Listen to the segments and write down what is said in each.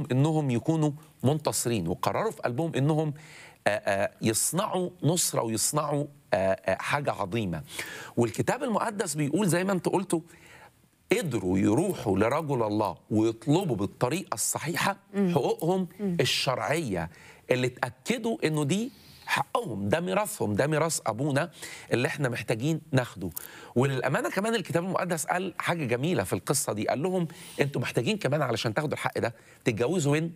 قلبهم انهم يكونوا منتصرين وقرروا في قلبهم انهم آه، آه، يصنعوا نصره ويصنعوا آه، آه، حاجه عظيمه والكتاب المقدس بيقول زي ما انت قلتوا قدروا يروحوا لرجل الله ويطلبوا بالطريقه الصحيحه حقوقهم الشرعيه اللي اتاكدوا انه دي حقهم ده ميراثهم ده ميراث ابونا اللي احنا محتاجين ناخده وللامانه كمان الكتاب المقدس قال حاجه جميله في القصه دي قال لهم انتوا محتاجين كمان علشان تاخدوا الحق ده تتجوزوا وين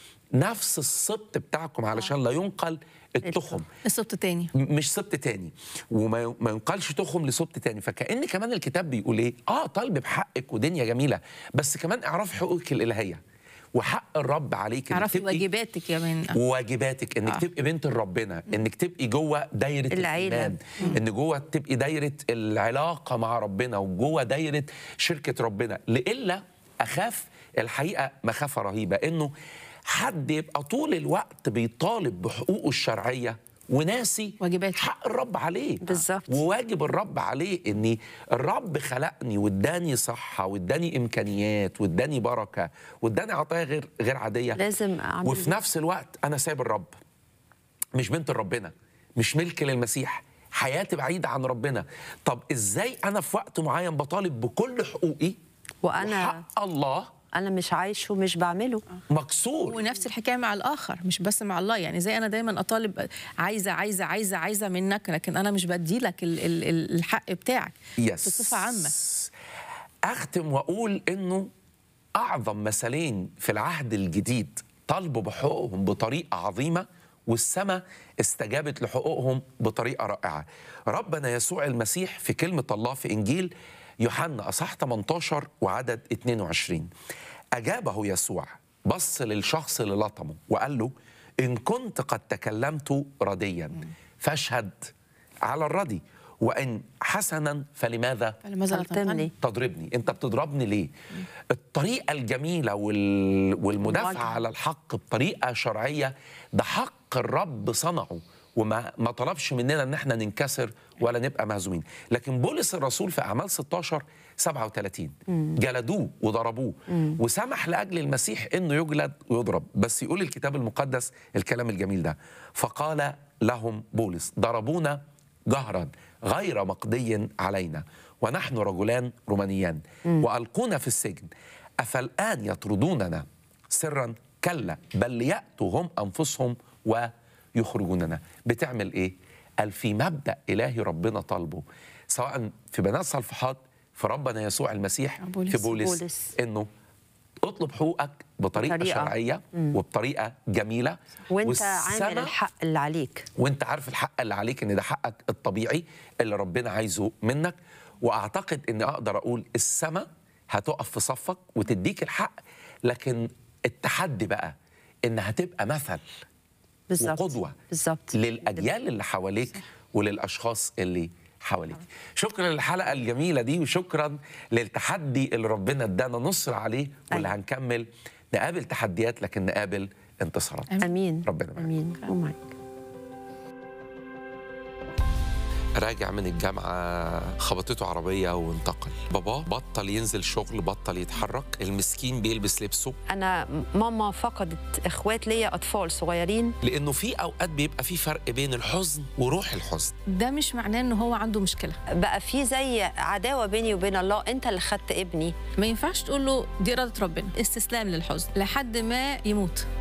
نفس السبط بتاعكم علشان لا ينقل التخم السبط تاني م- مش سبط تاني وما ما ينقلش تخم لسبط تاني فكأن كمان الكتاب بيقول ايه اه طالب بحقك ودنيا جميله بس كمان اعرف حقوقك الالهيه وحق الرب عليك إنك اعرفي تبقي- واجباتك يا من وواجباتك انك آه. آه. تبقي بنت ربنا انك تبقي جوه دايره العيلة. الإيمان. ان جوه تبقي دايره العلاقه مع ربنا وجوه دايره شركه ربنا لإلا اخاف الحقيقه مخافه رهيبه انه حد يبقى طول الوقت بيطالب بحقوقه الشرعيه وناسي واجباته. حق الرب عليه بالظبط. وواجب الرب عليه اني الرب خلقني واداني صحه واداني امكانيات واداني بركه واداني عطايا غير غير عاديه لازم أعمل وفي نفس الوقت انا سايب الرب مش بنت ربنا مش ملك للمسيح حياتي بعيدة عن ربنا طب ازاي انا في وقت معين بطالب بكل حقوقي وأنا- وحق الله انا مش عايش ومش بعمله مكسور ونفس الحكايه مع الاخر مش بس مع الله يعني زي انا دايما اطالب عايزه عايزه عايزه عايزه منك لكن انا مش بدي لك ال- ال- ال- الحق بتاعك يس بصفه عامه اختم واقول انه اعظم مثلين في العهد الجديد طالبوا بحقوقهم بطريقه عظيمه والسماء استجابت لحقوقهم بطريقه رائعه ربنا يسوع المسيح في كلمه الله في انجيل يوحنا اصح 18 وعدد 22 اجابه يسوع بص للشخص اللي لطمه وقال له ان كنت قد تكلمت رديا فاشهد على الردي وان حسنا فلماذا فلماذا لا تلتمني. تنتهي؟ تضربني انت بتضربني ليه الطريقه الجميله وال... والمدافعه المواجهة. على الحق بطريقه شرعيه ده حق الرب صنعه وما ما طلبش مننا ان احنا ننكسر ولا نبقى مهزومين لكن بولس الرسول في اعمال 16 37 جلدوه وضربوه وسمح لاجل المسيح انه يجلد ويضرب بس يقول الكتاب المقدس الكلام الجميل ده فقال لهم بولس ضربونا جهرا غير مقضي علينا ونحن رجلان رومانيان والقونا في السجن افالان يطردوننا سرا كلا بل لياتوا هم انفسهم ويخرجوننا بتعمل ايه قال في مبدا الهي ربنا طالبه سواء في بنات صلفحات في ربنا يسوع المسيح بولس. في بولس, بولس. انه اطلب حقوقك بطريقه بطريقة. شرعيه وبطريقه جميله وانت عامل والسما الحق اللي عليك وانت عارف الحق اللي عليك ان ده حقك الطبيعي اللي ربنا عايزه منك واعتقد اني اقدر اقول السماء هتقف في صفك وتديك الحق لكن التحدي بقى ان هتبقى مثل بالظبط وقدوه بالظبط للاجيال اللي حواليك وللاشخاص اللي حواليك شكرا للحلقه الجميله دي وشكرا للتحدي اللي ربنا ادانا نصر عليه واللي أيوة. هنكمل نقابل تحديات لكن نقابل انتصارات امين ربنا معاك. امين ومعاك راجع من الجامعة خبطته عربية وانتقل بابا بطل ينزل شغل بطل يتحرك المسكين بيلبس لبسه انا ماما فقدت اخوات ليا اطفال صغيرين لأنه في أوقات بيبقى في فرق بين الحزن وروح الحزن ده مش معناه ان هو عنده مشكله بقى في زي عداوه بيني وبين الله انت اللي خدت ابني ما ينفعش تقول له دي اراده ربنا استسلام للحزن لحد ما يموت